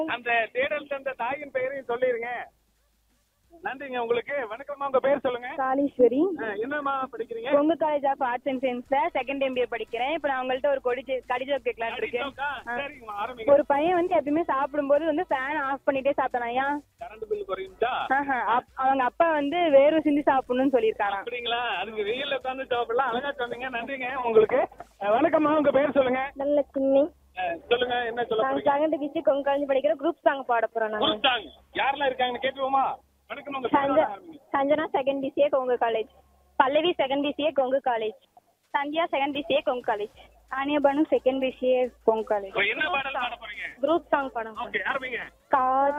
அந்த தேடல் தந்த தாயின் பெயரையும் சொல்லிருங்க நன்றிங்க உங்களுக்கு வணக்கம்மா உங்க பேர் சொல்லுங்க காளீஸ்வரி ஆ, என்னம்மா படிக்கிறீங்க உங்க காலேஜ் ஆஃப் ஆர்ட்ஸ் அண்ட் சயின்ஸ்ல செகண்ட் எம்பிஏ படிக்கிறேன் இப்போ நான் உங்கள்ட்ட ஒரு கொடி கடிதம் கேட்கலான்னு இருக்கேன் அடிச்சோக்கா? ஆ. சரிங்கம்மா ஆரம்பிங்க ஒரு பையன் வந்து எப்பயுமே சாப்பிடும்போது வந்து ஃபேன் ஆஃப் பண்ணிட்டே சாப்பிட்டானா ஏன் கரண்ட் பில் குறையுதா ஆஹா, அப்- அவங்க அப்பா வந்து வேறு சிந்தி சாப்பிடணும்னு சொல்லியிருக்காராம் அப்படிங்களா அதுக்கு வெயில்ல உட்காந்து சாப்பிடலாம் அழகா சொன்னீங்க நன்றிங்க உங்களுக்கு அஹ், வணக்கம்மா உங்க பேர் சொல்லுங்க நல்ல சின்னி அஹ், சொல்லுங்க என்ன சொல்ல நாங்க போறீங்க செகண்ட் பிசி உங்க காலேஜ் படிக்கிற குரூப் சாங் பாட போறோம் நாங்க குருஸ்தாங் யாரெல்லாம் இருக்காங்கன்னு கேட்டுவோமா வணக்கம் உங்க பேரோட சஞ்ச- ஆரம்பிங்க. Sanjana second BCA Kongu college Pallavi second BCA Kongu college Sandhya second BCA Kongu college Aniya Bhanu second BCA Kongu college இப்போ என்ன பாடல் பாட போறீங்க குரூப் சாங் பாடம் ஓகே ஆரம்பிங்க காதல்